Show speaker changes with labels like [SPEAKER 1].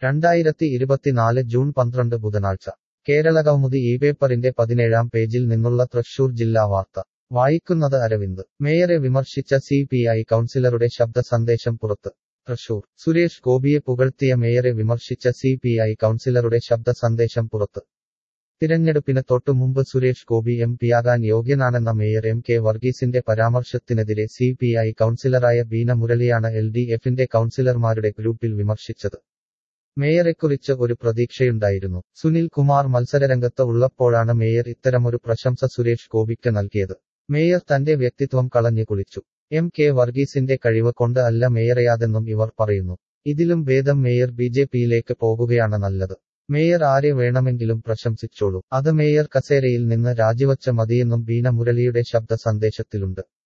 [SPEAKER 1] രണ്ടായിരത്തി ഇരുപത്തിനാല് ജൂൺ പന്ത്രണ്ട് ബുധനാഴ്ച കേരളകൗമുദി ഈ പേപ്പറിന്റെ പതിനേഴാം പേജിൽ നിന്നുള്ള തൃശൂർ ജില്ലാ വാർത്ത വായിക്കുന്നത് അരവിന്ദ് മേയറെ വിമർശിച്ച സി പി ഐ കൗൺസിലറുടെ ശബ്ദ സന്ദേശം പുറത്ത് തൃശൂർ സുരേഷ് ഗോപിയെ പുകഴ്ത്തിയ മേയറെ വിമർശിച്ച സി പി ഐ കൗൺസിലറുടെ ശബ്ദ സന്ദേശം പുറത്ത് തിരഞ്ഞെടുപ്പിന് തൊട്ടു മുമ്പ് സുരേഷ് ഗോപി എം പിയാകാൻ യോഗ്യനാണെന്ന മേയർ എം കെ വർഗീസിന്റെ പരാമർശത്തിനെതിരെ സി പി ഐ കൗൺസിലറായ ബീന മുരളിയാണ് എൽ ഡി എഫിന്റെ കൗൺസിലർമാരുടെ ഗ്രൂപ്പിൽ വിമർശിച്ചത് മേയറെക്കുറിച്ച് ഒരു പ്രതീക്ഷയുണ്ടായിരുന്നു സുനിൽ കുമാർ മത്സരരംഗത്ത് ഉള്ളപ്പോഴാണ് മേയർ ഇത്തരമൊരു പ്രശംസ സുരേഷ് ഗോപിക്ക് നൽകിയത് മേയർ തന്റെ വ്യക്തിത്വം കളഞ്ഞു കുളിച്ചു എം കെ വർഗീസിന്റെ കഴിവ് കൊണ്ട് അല്ല മേയറയാതെന്നും ഇവർ പറയുന്നു ഇതിലും ഭേദം മേയർ ബി ജെ പിയിലേക്ക് പോകുകയാണ് നല്ലത് മേയർ ആരെ വേണമെങ്കിലും പ്രശംസിച്ചോളൂ അത് മേയർ കസേരയിൽ നിന്ന് രാജിവച്ച മതിയെന്നും ബീന മുരളിയുടെ ശബ്ദ സന്ദേശത്തിലുണ്ട്